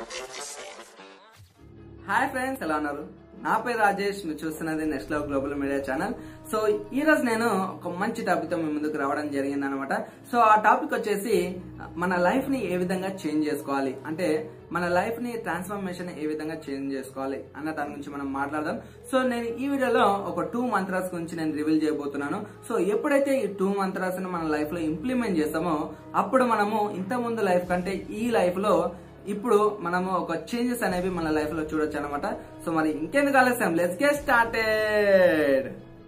hi friends ఎలా ఉన్నారు నా పేరు రాజేష్ మీరు చూస్తున్నది next love global media channel so ఈ రోజు నేను ఒక మంచి టాపిక్ తో మీ ముందుకు రావడం జరిగింది అనమాట సో ఆ టాపిక్ వచ్చేసి మన లైఫ్ ని ఏ విధంగా చేంజ్ చేసుకోవాలి అంటే మన లైఫ్ ని ట్రాన్స్ఫర్మేషన్ ఏ విధంగా చేంజ్ చేసుకోవాలి అన్న దాని గురించి మనం మాట్లాడదాం సో నేను ఈ వీడియోలో ఒక టూ మంత్రాస్ గురించి నేను రివీల్ చేయబోతున్నాను సో ఎప్పుడైతే ఈ టూ మంత్రాస్ ని మన లైఫ్ లో ఇంప్లిమెంట్ చేస్తామో అప్పుడు మనము ఇంత ముందు లైఫ్ కంటే ఈ లైఫ్ లో ఇప్పుడు మనము ఒక చేంజెస్ అనేవి మన లైఫ్ లో చూడొచ్చు అనమాట సో మరి ఇంకెందుకు ఆలస్యం లెట్స్ గెట్ స్టార్టెడ్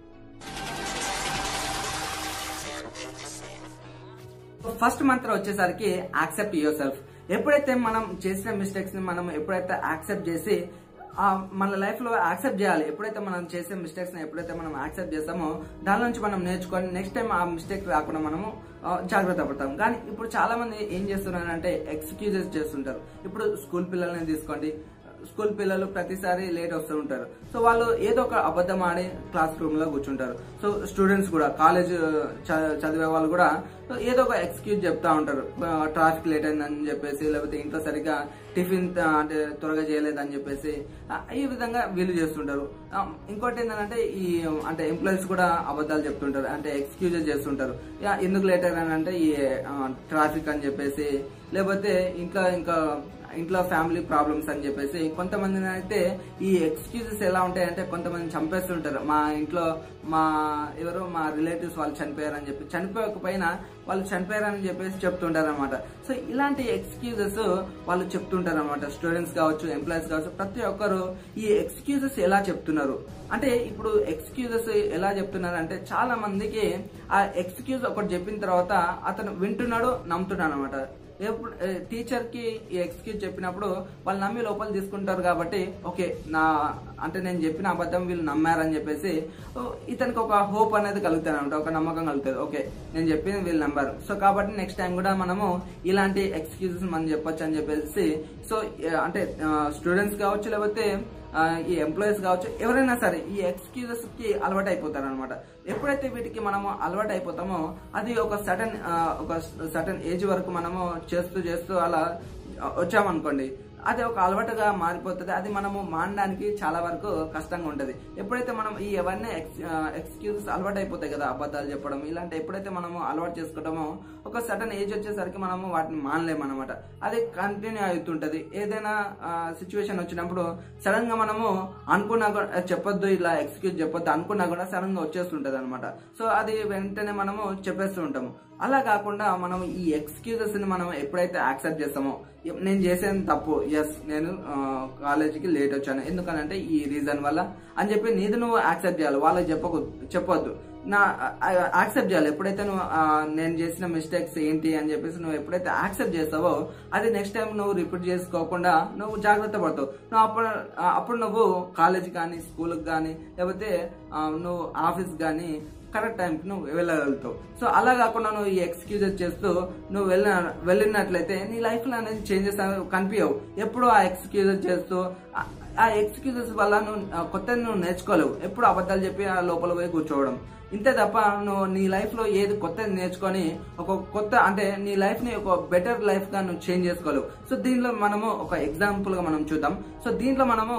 ఫస్ట్ మంత్రం వచ్చేసరికి యాక్సెప్ట్ యువర్ సెల్ఫ్ ఎప్పుడైతే మనం చేసిన మిస్టేక్స్ ని మనం ఎప్పుడైతే యాక్సెప్ట్ చేసి ఆ మన లైఫ్ లో యాక్సెప్ట్ చేయాలి ఎప్పుడైతే మనం చేసే మిస్టేక్స్ ని ఎప్పుడైతే మనం యాక్సెప్ట్ చేస్తామో దాని నుంచి మనం నేర్చుకొని నెక్స్ట్ టైం ఆ మిస్టేక్ రాకుండా మనము ఆ, జాగ్రత్త పడతాం కానీ ఇప్పుడు చాలా మంది ఏం చేస్తున్నారంటే ఎక్స్క్యూజెస్ చేస్తుంటారు ఇప్పుడు స్కూల్ పిల్లల్ని తీసుకోండి స్కూల్ పిల్లలు ప్రతిసారి లేట్ వస్తూ ఉంటారు సో వాళ్ళు ఏదో ఒక అబద్ధం ఆడి క్లాస్ రూమ్ లో కూర్చుంటారు సో స్టూడెంట్స్ కూడా కాలేజ్ చ- చదివే వాళ్ళు కూడా ఏదో ఒక ఎక్స్క్యూజ్ చెప్తా ఉంటారు ట్రాఫిక్ లేట్ అయిందని చెప్పేసి లేకపోతే ఇంట్లో సరిగ్గా టిఫిన్ త- అంటే త్వరగా చేయలేదని చెప్పేసి ఆ, ఈ విధంగా వీళ్ళు చేస్తుంటారు ఆ, ఇంకోటి ఏంటంటే ఈ అంటే ఎంప్లాయీస్ కూడా అబద్ధాలు చెప్తుంటారు అంటే ఎక్స్క్యూజెస్ చేస్తుంటారు యా, ఎందుకు లేట్ అయ్యారని అంటే ఈ ట్రాఫిక్ అని చెప్పేసి లేకపోతే ఇంకా ఇంకా ఇంట్లో ఫ్యామిలీ ప్రాబ్లమ్స్ అని చెప్పేసి కొంతమంది అయితే ఈ ఎక్స్క్యూజెస్ ఎలా ఉంటాయంటే కొంతమంది చంపేస్తుంటారు మా ఇంట్లో మా ఎవరు మా రిలేటివ్స్ వాళ్ళు చనిపోయారని చెప్పి చనిపోకపోయినా వాళ్ళు చనిపోయారని చెప్పేసి చెప్తుంటారు అనమాట సో ఇలాంటి ఎక్స్క్యూజెస్ వాళ్ళు చెప్తుంటారు అనమాట స్టూడెంట్స్ కావచ్చు ఎంప్లాయీస్ కావచ్చు ప్రతి ఒక్కరు ఈ ఎక్స్క్యూజెస్ ఎలా చెప్తున్నారు అంటే ఇప్పుడు ఎక్స్క్యూజెస్ ఎలా చెప్తున్నారు అంటే చాలా మందికి ఆ ఎక్స్క్యూజ్ ఒకటి చెప్పిన తర్వాత అతను వింటున్నాడు నమ్ముతున్నాడు అనమాట ఎప్పుడు టీచర్ కి ఈ ఎక్స్క్యూజ్ చెప్పినప్పుడు వాళ్ళు నమ్మి లోపల తీసుకుంటారు కాబట్టి ఓకే నా అంటే నేను చెప్పిన అబద్ధం వీళ్ళు నమ్మారని చెప్పేసి ఓ, ఇతనికి ఒక హోప్ అనేది కలుగుతుంది అనమాట ఒక నమ్మకం కలుగుతుంది ఓకే నేను చెప్పింది వీళ్ళు నమ్మారు సో కాబట్టి నెక్స్ట్ టైం కూడా మనము ఇలాంటి ఎక్స్క్యూజెస్ మనం చెప్పొచ్చు అని చెప్పేసి సో ఏ, అంటే స్టూడెంట్స్ కావచ్చు లేకపోతే ఆ, ఈ ఎంప్లాయీస్ కావచ్చు ఎవరైనా సరే ఈ ఎక్స్క్యూజెస్ కి అలవాటు అయిపోతారు అనమాట ఎప్పుడైతే వీటికి మనము అలవాటు అయిపోతామో అది ఒక సడన్ ఒక సడన్ ఏజ్ వరకు మనము చేస్తూ చేస్తూ అలా వచ్చామనుకోండి అది ఒక అలవాటుగా మారిపోతుంది అది మనము మానడానికి చాలా వరకు కష్టంగా ఉంటది ఎప్పుడైతే మనం ఈ అవన్నీ ఎక్స్క్యూజెస్ అలవాటు అయిపోతాయి కదా అబద్ధాలు చెప్పడం ఇలాంటి ఎప్పుడైతే మనము అలవాటు చేసుకుంటామో ఒక సడన్ ఏజ్ వచ్చేసరికి మనము వాటిని మానలేము అనమాట అది కంటిన్యూ అవుతుంటది ఏదైనా సిచ్యువేషన్ వచ్చినప్పుడు సడన్ గా మనము అనుకున్నా కూడా చెప్పొద్దు ఇలా ఎక్స్క్యూజ్ చెప్పొద్దు అనుకున్నా కూడా సడన్ గా వచ్చేస్తుంటది అనమాట సో అది వెంటనే మనము చెప్పేస్తూ ఉంటాము అలా కాకుండా మనం ఈ ఎక్స్క్యూజెస్ ని మనం ఎప్పుడైతే యాక్సెప్ట్ చేస్తామో నేను చేసేది తప్పు ఎస్ నేను కాలేజీకి లేట్ వచ్చాను ఎందుకనంటే ఈ రీజన్ వల్ల అని చెప్పి నీది నువ్వు యాక్సెప్ట్ చేయాలి వాళ్ళకి చెప్పకు చెప్పొద్దు నా యాక్సెప్ట్ చేయాలి ఎప్పుడైతే నువ్వు ఆ, నేను చేసిన మిస్టేక్స్ ఏంటి అని చెప్పేసి నువ్వు ఎప్పుడైతే యాక్సెప్ట్ చేస్తావో అది నెక్స్ట్ టైం నువ్వు రిపీట్ చేసుకోకుండా నువ్వు జాగ్రత్త పడతావు నువ్వు అప్పుడు ఆ, అప్పుడు నువ్వు కాలేజ్ కానీ స్కూల్కి కానీ లేకపోతే ఆ, నువ్వు ఆఫీస్ కానీ కరెక్ట్ టైంకి నువ్వు వెళ్ళగలుగుతావు సో అలా కాకుండా నువ్వు ఈ ఎక్స్క్యూజెస్ చేస్తూ నువ్వు వెళ్ళిన వెళ్ళినట్లయితే నీ లైఫ్ లో అనేది చేంజెస్ అనేవి కనిపించవు ఎప్పుడు ఆ ఎక్స్క్యూజెస్ చేస్తూ ఆ- ఆ ఎక్స్క్యూజెస్ వల్ల నువ్వు ఆ, కొత్తది నువ్వు నేర్చుకోలేవు ఎప్పుడు అబద్ధాలు చెప్పి ఆ లోపల పోయి కూర్చోవడం ఇంతే తప్ప నువ్వు నీ లైఫ్ లో ఏది కొత్తది నేర్చుకొని ఒక కొత్త అంటే నీ లైఫ్ ని ఒక బెటర్ లైఫ్ గా నువ్వు చేంజ్ చేసుకోలేవు సో దీనిలో మనము ఒక ఎగ్జాంపుల్ గా మనం చూద్దాం సో దీంట్లో మనము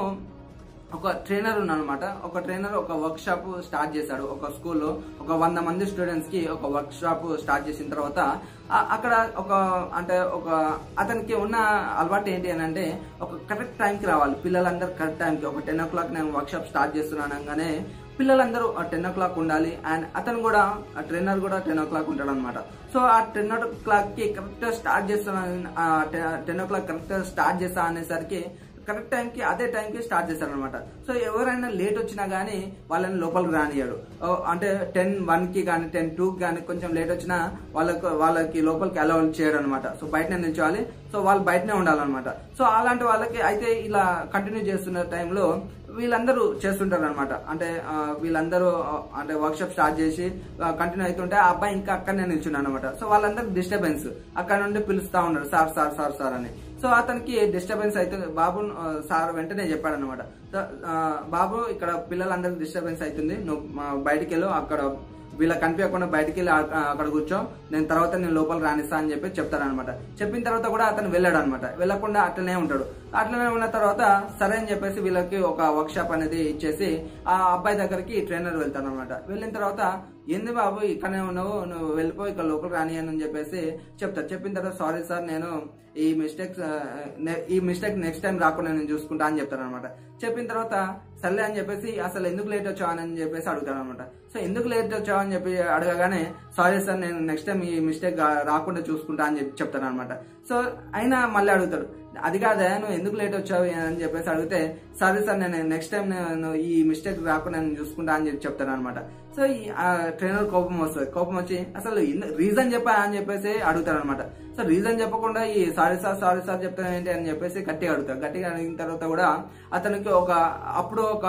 ఒక ట్రైనర్ ఉన్నాడనమాట ఒక ట్రైనర్ ఒక వర్క్ షాప్ స్టార్ట్ చేశాడు ఒక స్కూల్లో ఒక వంద మంది స్టూడెంట్స్ కి ఒక వర్క్ షాప్ స్టార్ట్ చేసిన తర్వాత ఆ- అక్కడ ఒక అంటే ఒక అతనికి ఉన్న అలవాటు ఏంటి అని అంటే ఒక కరెక్ట్ టైంకి రావాలి పిల్లలందరూ కరెక్ట్ టైంకి ఒక టెన్ ఓ క్లాక్ నేను వర్క్ షాప్ స్టార్ట్ చేస్తున్నాను అనగానే పిల్లలందరూ టెన్ ఓ క్లాక్ ఉండాలి అండ్ అతను కూడా ఆ ట్రైనర్ కూడా టెన్ ఓ క్లాక్ ఉంటాడు అనమాట సో ఆ టెన్ ఓ క్లాక్ కి కరెక్ట్ స్టార్ట్ చేస్తున్నాను ten o'clock correct start చేస్తా అనేసరికి కరెక్ట్ టైంకి అదే టైంకి స్టార్ట్ చేశారనమాట సో ఎవరైనా లేట్ వచ్చినా గానీ వాళ్ళని లోపలికి రానియాడు ఓ, అంటే టెన్ వన్ కి కానీ టెన్ టూ కి కానీ కొంచెం లేట్ వచ్చినా వాళ్ళకు వాళ్ళకి లోపలికి అలౌ చేయడం అనమాట సో బయటనే నిల్చోవాలి సో వాళ్ళు బయటనే ఉండాలన్నమాట సో అలాంటి వాళ్ళకి అయితే ఇలా కంటిన్యూ చేస్తున్న టైంలో వీళ్ళందరూ చేస్తుంటారు అనమాట అంటే ఆ, వీళ్ళందరూ ఆ, అంటే వర్క్ షాప్ స్టార్ట్ చేసి కంటిన్యూ అవుతుంటే ఆ అబ్బాయి ఇంకా అక్కడనే నిల్చున్నాడు అనమాట సో వాళ్ళందరూ డిస్టర్బెన్స్ అక్కడ నుండి పిలుస్తా ఉన్నారు సార్ సార్ సార్ సార్ అని సో అతనికి డిస్టర్బెన్స్ అవుతుంది బాబు ఆ, సార్ వెంటనే చెప్పాడు అనమాట బాబు ఇక్కడ పిల్లలందరికి డిస్టర్బెన్స్ అవుతుంది నువ్వు మా బయటికి వెళ్ళు అక్కడ వీళ్ళ కనిపించకుండా బయటికి వెళ్ళి ఆ- అక్కడ కూర్చో నేను తర్వాత నేను లోపల రానిస్తా అని చెప్పి చెప్తారనమాట చెప్పిన తర్వాత కూడా అతను వెళ్ళాడు అనమాట వెళ్ళకుండా అట్లనే ఉంటాడు అట్లనే ఉన్న తర్వాత సరే అని చెప్పేసి వీళ్ళకి ఒక వర్క్ షాప్ అనేది ఇచ్చేసి ఆ అబ్బాయి దగ్గరికి ట్రైనర్ వెళ్తాడు అనమాట వెళ్ళిన తర్వాత ఏంది బాబు ఇక్కడనే ఉన్నావు నువ్వు వెళ్ళిపో ఇక్కడ లోపల రాని అని చెప్పేసి చెప్తారు చెప్పిన తర్వాత సారీ సార్ నేను ఈ మిస్టేక్స్ ఈ మిస్టేక్ నెక్స్ట్ టైం రాకుండా నేను చూసుకుంటా అని చెప్తాను అనమాట చెప్పిన తర్వాత సర్లే అని చెప్పేసి అసలు ఎందుకు లేట్ వచ్చావు అని చెప్పేసి అడుగుతాను అనమాట సో ఎందుకు లేట్ వచ్చావు అని చెప్పి అడగగానే సారీ సార్ నేను నెక్స్ట్ టైం ఈ మిస్టేక్ రాకుండా చూసుకుంటా అని చెప్పి చెప్తాను అనమాట సో అయినా మళ్ళీ అడుగుతాడు అది కాదా నువ్వు ఎందుకు లేట్ వచ్చావు అని చెప్పేసి అడిగితే సారీ సార్ నేను నెక్స్ట్ టైం నేను ఈ మిస్టేక్ రాకుండా నేను చూసుకుంటా అని చెప్పి చెప్తాను అనమాట సో ఈ ట్రైనర్ కోపం వస్తుంది కోపం వచ్చి అసలు రీజన్ చెప్పా అని చెప్పేసి అడుగుతాడు అనమాట సో రీజన్ చెప్పకుండా ఈ సారీ సార్ సారీ సార్ చెప్తాను ఏంటి అని చెప్పేసి గట్టిగా అడుగుతాడు గట్టిగా అడిగిన తర్వాత కూడా అతనికి ఒక అప్పుడు ఒక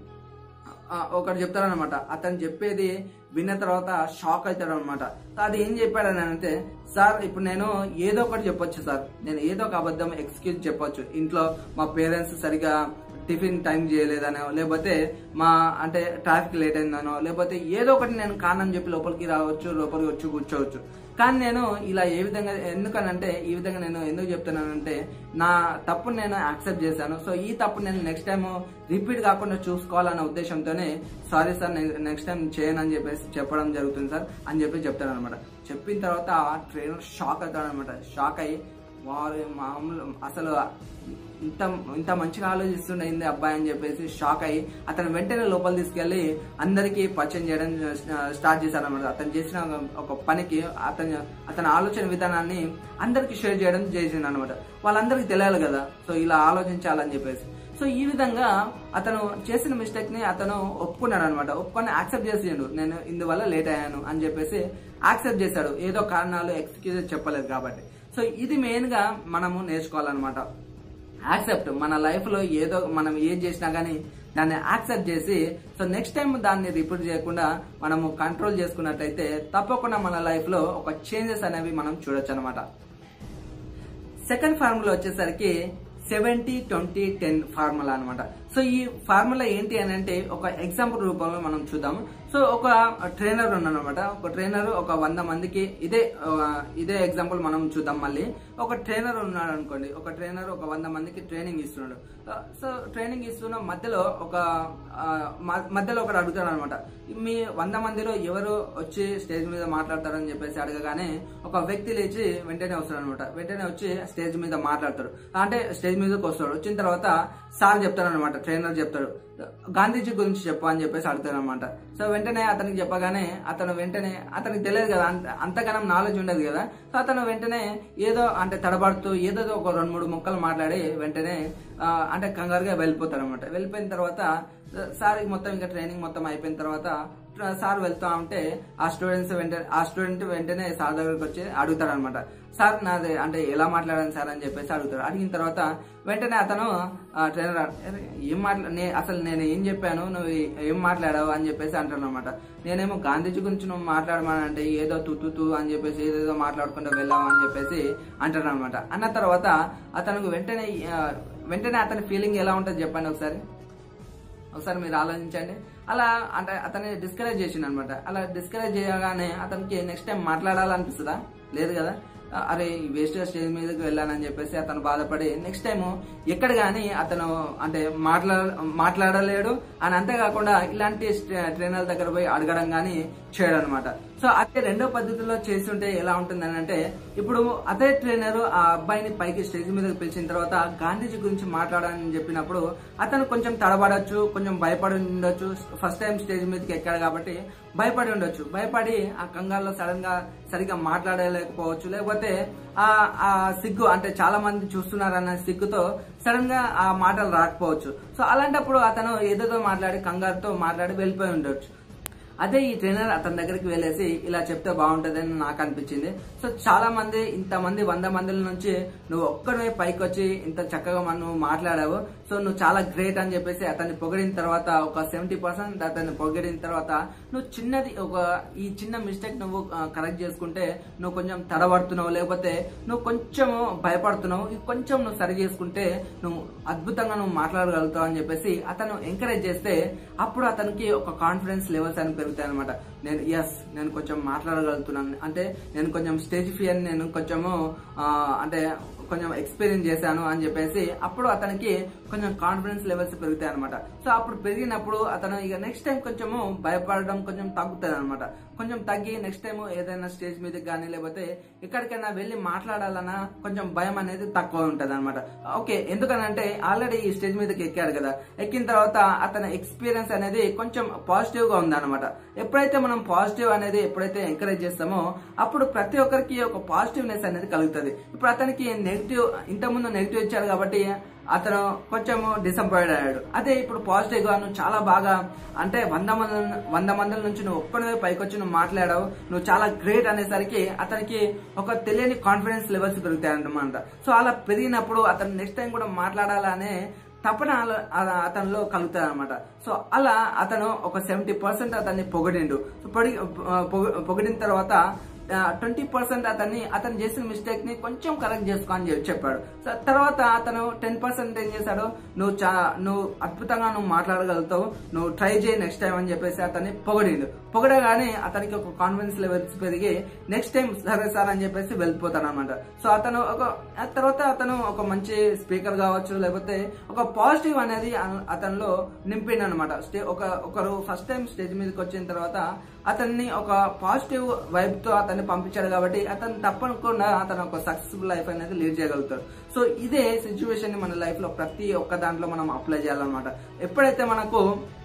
ఆ, ఒకటి చెప్తాడనమాట అతను చెప్పేది విన్న తర్వాత షాక్ అవుతాడు అనమాట అది ఏం చెప్పాడని అంటే సార్ ఇప్పుడు నేను ఏదో ఒకటి చెప్పొచ్చు సార్ నేను ఏదో ఒక అబద్ధం ఎక్స్క్యూజ్ చెప్పొచ్చు ఇంట్లో మా పేరెంట్స్ సరిగా టిఫిన్ టైం చేయలేదనో లేకపోతే మా అంటే ట్రాఫిక్ లేట్ అయిందనో లేకపోతే ఏదో ఒకటి నేను కానని చెప్పి లోపలికి రావచ్చు లోపలికి వచ్చి కూర్చోవచ్చు కానీ నేను ఇలా ఏ విధంగా ఎందుకనంటే ఈ విధంగా నేను ఎందుకు చెప్తున్నానంటే నా తప్పును నేను యాక్సెప్ట్ చేశాను సో ఈ తప్పు నేను నెక్స్ట్ టైం రిపీట్ కాకుండా చూసుకోవాలన్న ఉద్దేశంతోనే సారీ సార్ నేను నెక్స్ట్ టైం చేయను అని చెప్పేసి చెప్పడం జరుగుతుంది సార్ అని చెప్పి చెప్తాను అనమాట చెప్పిన తర్వాత ట్రైనర్ షాక్ అవుతాడు అనమాట షాక్ అయ్యి వారు మామూలు అసలు ఇంత ఇంత మంచిగా ఆలోచిస్తుండే ఇంది అబ్బాయి అని చెప్పేసి షాక్ అయ్యి అతను వెంటనే లోపల తీసుకెళ్లి అందరికీ పరిచయం చేయడం స్టార్ట్ చేశారనమాట అతను చేసిన ఒక పనికి అతను అతని ఆలోచన విధానాన్ని అందరికీ షేర్ చేయడం చేసింది అనమాట వాళ్ళందరికీ తెలియాలి కదా సో ఇలా ఆలోచించాలని చెప్పేసి సో ఈ విధంగా అతను చేసిన మిస్టేక్ ని అతను ఒప్పుకున్నాడు అనమాట ఒప్పుకొని యాక్సెప్ట్ చేసిండు నేను ఇందువల్ల లేట్ అయ్యాను అని చెప్పేసి యాక్సెప్ట్ చేశాడు ఏదో కారణాలు ఎక్స్క్యూజ్ చెప్పలేదు కాబట్టి సో ఇది మెయిన్ గా మనము నేర్చుకోవాలన్నమాట యాక్సెప్ట్ మన లైఫ్ లో ఏదో మనం ఏం చేసినా గానీ దాన్ని యాక్సెప్ట్ చేసి సో నెక్స్ట్ టైం దాన్ని రిపీట్ చేయకుండా మనము కంట్రోల్ చేసుకున్నట్టయితే తప్పకుండా మన లైఫ్ లో ఒక చేంజెస్ అనేవి మనం చూడొచ్చు అనమాట సెకండ్ ఫార్ములా వచ్చేసరికి సెవెంటీ ట్వంటీ టెన్ ఫార్ములా అనమాట సో ఈ ఫార్ములా ఏంటి అని అంటే ఒక ఎగ్జాంపుల్ రూపంలో మనం చూద్దాం సో ఒక ట్రైనర్ ఉన్నాడనమాట ఒక ట్రైనర్ ఒక వంద మందికి ఇదే ఆ, ఇదే ఎగ్జాంపుల్ మనం చూద్దాం మళ్ళీ ఒక ట్రైనర్ ఉన్నాడు అనుకోండి ఒక ట్రైనర్ ఒక వంద మందికి ట్రైనింగ్ ఇస్తున్నాడు ఆ, సో ట్రైనింగ్ ఇస్తున్న మధ్యలో ఒక ఆ, మ- మధ్యలో ఒకడు అడుగుతాడు అనమాట మీ వంద మందిలో ఎవరు వచ్చి స్టేజ్ మీద మాట్లాడతారని చెప్పేసి అడగగానే ఒక వ్యక్తి లేచి వెంటనే వస్తాడు అనమాట వెంటనే వచ్చి స్టేజ్ మీద మాట్లాడతాడు అంటే స్టేజ్ మీదకి వస్తాడు వచ్చిన తర్వాత సార్ చెప్తాడు అనమాట ట్రైనర్ చెప్తాడు గాంధీజీ గురించి చెప్పు అని చెప్పేసి అడుగుతాడు అనమాట సో వెంటనే అతనికి చెప్పగానే అతను వెంటనే అతనికి తెలియదు కదా అంత అంతగానం నాలెడ్జ్ ఉండదు కదా సో అతను వెంటనే ఏదో అంటే తడబడుతూ ఏదో ఒక రెండు మూడు ముక్కలు మాట్లాడి వెంటనే ఆ, అంటే కంగారుగా వెళ్ళిపోతాడు అనమాట వెళ్ళిపోయిన తర్వాత సార్ మొత్తం ఇంకా ట్రైనింగ్ మొత్తం అయిపోయిన తర్వాత సార్ వెళ్తా ఉంటే ఆ స్టూడెంట్స్ వెంటనే ఆ స్టూడెంట్ వెంటనే సార్ దగ్గరికి వచ్చి అడుగుతాడు అనమాట సార్ నాది అంటే ఎలా మాట్లాడాను సార్ అని చెప్పేసి అడుగుతాడు అడిగిన తర్వాత వెంటనే అతను ట్రైనర్ ఏం మాట్లా నే- అసలు నేను ఏం చెప్పాను నువ్వు ఏం మాట్లాడావు అని చెప్పేసి అంటాను అనమాట నేనేమో గాంధీజీ గురించి నువ్వు మాట్లాడమని అంటే ఏదో తు తు అని చెప్పేసి ఏదేదో మాట్లాడుకుంటూ వెళ్ళావు అని చెప్పేసి అంటాడు అనమాట అన్న తర్వాత అతనికి వెంటనే ఆ, వెంటనే అతని ఫీలింగ్ ఎలా ఉంటుంది చెప్పండి ఒకసారి ఒకసారి మీరు ఆలోచించండి అలా అంటే అతన్ని డిస్కరేజ్ చేసిండు అనమాట అలా డిస్కరేజ్ చేయగానే అతనికి నెక్స్ట్ టైం మాట్లాడాలనిపిస్తుందా లేదు కదా అరే వేస్ట్ స్టేజ్ మీదకి వెళ్ళానని చెప్పేసి అతను బాధపడి నెక్స్ట్ టైం ఎక్కడ కానీ అతను అంటే మాట్లా మాట్లాడలేడు అని అంతేకాకుండా ఇలాంటి ట్రైనర్ దగ్గర పోయి అడగడం కానీ చేయడం అనమాట సో అదే రెండో పద్ధతిలో చేస్తుంటే ఎలా ఉంటుందని అంటే ఇప్పుడు అదే ట్రైనర్ ఆ అబ్బాయిని పైకి స్టేజ్ మీదకి పిలిచిన తర్వాత గాంధీజీ గురించి మాట్లాడాలని చెప్పినప్పుడు అతను కొంచెం తడబడచ్చు కొంచెం భయపడి ఉండొచ్చు ఫస్ట్ టైం స్టేజ్ మీదకి ఎక్కాడు కాబట్టి భయపడి ఉండొచ్చు భయపడి ఆ కంగాల్లో సడన్ గా సరిగా మాట్లాడలేకపోవచ్చు లేకపోతే ఆ ఆ సిగ్గు అంటే చాలా మంది చూస్తున్నారన్న సిగ్గుతో సడన్ గా ఆ మాటలు రాకపోవచ్చు సో అలాంటప్పుడు అతను ఏదేదో మాట్లాడి కంగారుతో మాట్లాడి వెళ్ళిపోయి ఉండొచ్చు అదే ఈ ట్రైనర్ అతని దగ్గరికి వెళ్ళేసి ఇలా చెప్తే బాగుంటదని నాకు అనిపించింది సో చాలా మంది ఇంతమంది వంద మందిల నుంచి నువ్వు ఒక్కడే పైకి వచ్చి ఇంత చక్కగా మన నువ్వు మాట్లాడావు సో నువ్వు చాలా గ్రేట్ అని చెప్పేసి అతన్ని పొగిడిన తర్వాత ఒక సెవెంటీ పర్సెంట్ అతన్ని పొగిడిన తర్వాత నువ్వు చిన్నది ఒక ఈ చిన్న మిస్టేక్ నువ్వు కరెక్ట్ చేసుకుంటే నువ్వు కొంచెం తడబడుతున్నావు లేకపోతే నువ్వు కొంచెం భయపడుతున్నావు ఇది కొంచెం నువ్వు సరి చేసుకుంటే నువ్వు అద్భుతంగా నువ్వు మాట్లాడగలుగుతావు అని చెప్పేసి అతను ఎంకరేజ్ చేస్తే అప్పుడు అతనికి ఒక కాన్ఫిడెన్స్ లెవెల్స్ అని పెరుగుతాయి అనమాట నేను ఎస్ నేను కొంచెం మాట్లాడగలుగుతున్నాను అంటే నేను కొంచెం స్టేజ్ ఫియర్ నేను కొంచెము ఆ, అంటే కొంచెం ఎక్స్పీరియన్స్ చేశాను అని చెప్పేసి అప్పుడు అతనికి కొంచెం కాన్ఫిడెన్స్ లెవెల్స్ పెరుగుతాయి అనమాట సో అప్పుడు పెరిగినప్పుడు అతను ఇక నెక్స్ట్ టైం కొంచెము భయపడడం కొంచెం తగ్గుతుంది అనమాట కొంచెం తగ్గి నెక్స్ట్ టైం ఏదైనా స్టేజ్ మీదకి కానీ లేకపోతే ఎక్కడికైనా వెళ్ళి మాట్లాడాలన్నా కొంచెం భయం అనేది తక్కువ ఉంటది అనమాట ఓకే ఎందుకనంటే ఆల్రెడీ ఈ స్టేజ్ మీదకి ఎక్కాడు కదా ఎక్కిన తర్వాత అతని ఎక్స్పీరియన్స్ అనేది కొంచెం పాజిటివ్ గా ఉందన్నమాట ఎప్పుడైతే మనం పాజిటివ్ అనేది ఎప్పుడైతే ఎంకరేజ్ చేస్తామో అప్పుడు ప్రతి ఒక్కరికి ఒక పాజిటివ్నెస్ అనేది కలుగుతుంది ఇప్పుడు అతనికి నెగిటివ్ ఇంతకుముందు నెగిటివ్ ఇచ్చాడు కాబట్టి అతను కొంచెం డిసప్పాయింట్ అయ్యాడు అదే ఇప్పుడు పాజిటివ్ గా నువ్వు చాలా బాగా అంటే వంద మంది వంద మంది నుంచి నువ్వు ఒక్కడే పైకి వచ్చి నువ్వు మాట్లాడావు నువ్వు చాలా గ్రేట్ అనేసరికి అతనికి ఒక తెలియని కాన్ఫిడెన్స్ లెవెల్స్ పెరుగుతాయి అన్నమాట సో అలా పెరిగినప్పుడు అతను నెక్స్ట్ టైం కూడా మాట్లాడాలనే తపన అల- అ- అతనిలో కలుగుతుంది అనమాట సో అలా అతను ఒక సెవెంటీ పర్సెంట్ అతన్ని పొగిడిండు సో పొడి- పొగ- పొగిడిన తర్వాత ట్వంటీ పర్సెంట్ అతన్ని అతను చేసిన మిస్టేక్ ని కొంచెం కరెక్ట్ చేసుకో అని చెప్పి చెప్పాడు సో తర్వాత అతను టెన్ పర్సెంట్ ఏం చేశాడు నువ్వు చా నువ్వు అద్భుతంగా నువ్వు మాట్లాడగలుగుతావు నువ్వు ట్రై చేయి నెక్స్ట్ టైం అని చెప్పేసి అతన్ని పొగడిండు పొగడగానే అతనికి ఒక కాన్ఫిడెన్స్ లెవెల్స్ పెరిగి నెక్స్ట్ టైం సరే సార్ అని చెప్పేసి వెళ్ళిపోతాడు అనమాట సో అతను ఒక ఆ తర్వాత అతను ఒక మంచి స్పీకర్ కావచ్చు లేకపోతే ఒక పాజిటివ్ అనేది అన- అతనిలో నింపిండు అనమాట ఒక ఒకరు ఫస్ట్ టైం స్టేజ్ మీదకి వచ్చిన తర్వాత అతన్ని ఒక పాజిటివ్ వైబ్ తో అతన్ని పంపించాడు కాబట్టి అతను తప్పకుండా అతను ఒక సక్సెస్ఫుల్ లైఫ్ అనేది లీడ్ చేయగలుగుతాడు సో ఇదే సిచ్యువేషన్ ని మన లైఫ్ లో ప్రతి ఒక్క దాంట్లో మనం అప్లై చేయాలన్నమాట ఎప్పుడైతే మనకు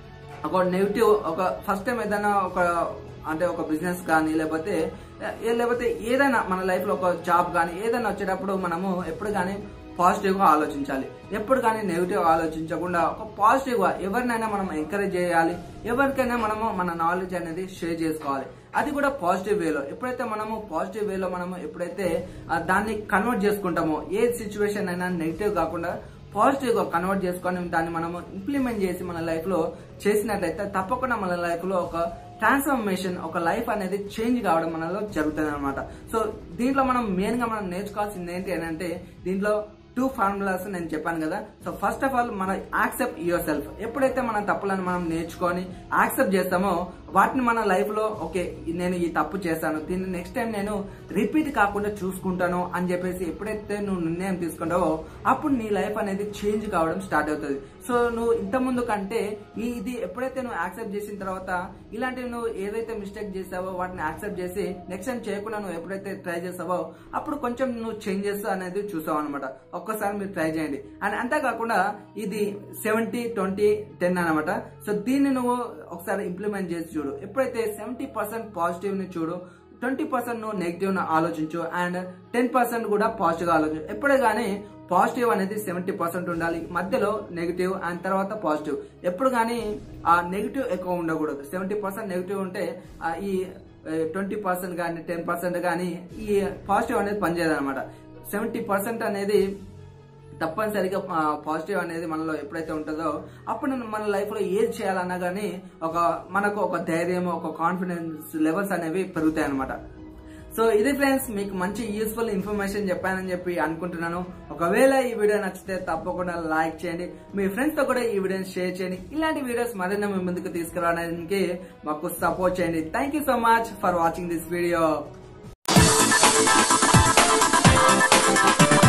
ఒక నెగిటివ్ ఒక ఫస్ట్ టైం ఏదైనా ఒక అంటే ఒక బిజినెస్ కానీ లేకపోతే ఏ- లేకపోతే ఏదైనా మన లైఫ్ లో ఒక జాబ్ కానీ ఏదైనా వచ్చేటప్పుడు మనము ఎప్పుడు కానీ పాజిటివ్ గా ఆలోచించాలి ఎప్పుడు కానీ నెగిటివ్ ఆలోచించకుండా ఒక పాజిటివ్ గా ఎవరినైనా మనం ఎంకరేజ్ చేయాలి ఎవరికైనా మనము మన నాలెడ్జ్ అనేది షేర్ చేసుకోవాలి అది కూడా పాజిటివ్ వేలో ఎప్పుడైతే మనము పాజిటివ్ వేలో మనము ఎప్పుడైతే ఆ, దాన్ని కన్వర్ట్ చేసుకుంటామో ఏ సిచ్యువేషన్ అయినా నెగిటివ్ కాకుండా పాజిటివ్ గా కన్వర్ట్ చేసుకొని దాన్ని మనము ఇంప్లిమెంట్ చేసి మన లైఫ్ లో చేసినట్లయితే తప్పకుండా మన లైఫ్ లో ఒక ట్రాన్స్ఫర్మేషన్ ఒక లైఫ్ అనేది చేంజ్ కావడం మనలో జరుగుతుంది అనమాట సో దీంట్లో మనం మెయిన్ గా మనం నేర్చుకోవాల్సింది ఏంటి అని అంటే దీంట్లో టూ ఫార్ములాస్ నేను చెప్పాను కదా సో ఫస్ట్ ఆఫ్ ఆల్ మన యాక్సెప్ట్ యువర్ సెల్ఫ్ ఎప్పుడైతే మన తప్పులను మనం నేర్చుకొని యాక్సెప్ట్ చేస్తామో వాటిని మన లైఫ్ లో ఓకే నేను ఈ తప్పు చేశాను దీన్ని నెక్స్ట్ టైం నేను రిపీట్ కాకుండా చూసుకుంటాను అని చెప్పేసి ఎప్పుడైతే నువ్వు నిర్ణయం తీసుకుంటావో అప్పుడు నీ లైఫ్ అనేది చేంజ్ కావడం స్టార్ట్ అవుతుంది సో నువ్వు ఇంత ముందు కంటే ఈ ఇది ఎప్పుడైతే నువ్వు యాక్సెప్ట్ చేసిన తర్వాత ఇలాంటివి నువ్వు ఏదైతే మిస్టేక్ చేసావో వాటిని యాక్సెప్ట్ చేసి నెక్స్ట్ టైం చేయకుండా నువ్వు ఎప్పుడైతే ట్రై చేసావో అప్పుడు కొంచెం నువ్వు చేంజెస్ అనేది చూసావు అనమాట ఒక్కసారి మీరు ట్రై చేయండి అండ్ అంతేకాకుండా ఇది సెవెంటీ ట్వంటీ టెన్ అనమాట సో దీన్ని నువ్వు ఒకసారి ఇంప్లిమెంట్ చేసి చూడు ఎప్పుడైతే సెవెంటీ పర్సెంట్ పాజిటివ్ ని చూడు ట్వంటీ పర్సెంట్ నువ్వు నెగిటివ్ ఆలోచించు అండ్ టెన్ పర్సెంట్ కూడా పాజిటివ్ గా ఆలోచించు ఎప్పుడే కానీ పాజిటివ్ అనేది సెవెంటీ పర్సెంట్ ఉండాలి మధ్యలో నెగిటివ్ అండ్ తర్వాత పాజిటివ్ ఎప్పుడు కానీ ఆ నెగిటివ్ ఎక్కువ ఉండకూడదు సెవెంటీ పర్సెంట్ నెగిటివ్ ఉంటే ఆ ఈ ట్వంటీ పర్సెంట్ కానీ టెన్ పర్సెంట్ కానీ ఈ పాజిటివ్ అనేది పనిచేయదు అనమాట సెవెంటీ పర్సెంట్ అనేది తప్పనిసరిగా పాజిటివ్ అనేది మనలో ఎప్పుడైతే ఉంటుందో అప్పుడు మన లైఫ్ లో ఏది చేయాలన్నా కానీ ఒక మనకు ఒక ధైర్యం ఒక కాన్ఫిడెన్స్ లెవెల్స్ అనేవి పెరుగుతాయి అనమాట సో ఇది ఫ్రెండ్స్ మీకు మంచి యూస్ఫుల్ ఇన్ఫర్మేషన్ చెప్పానని చెప్పి అనుకుంటున్నాను ఒకవేళ ఈ వీడియో నచ్చితే తప్పకుండా లైక్ చేయండి మీ ఫ్రెండ్స్ తో కూడా ఈ వీడియోని షేర్ చేయండి ఇలాంటి వీడియోస్ మరిన్ని మీ ముందుకు తీసుకురావడానికి మాకు సపోర్ట్ చేయండి thank you so much for watching this video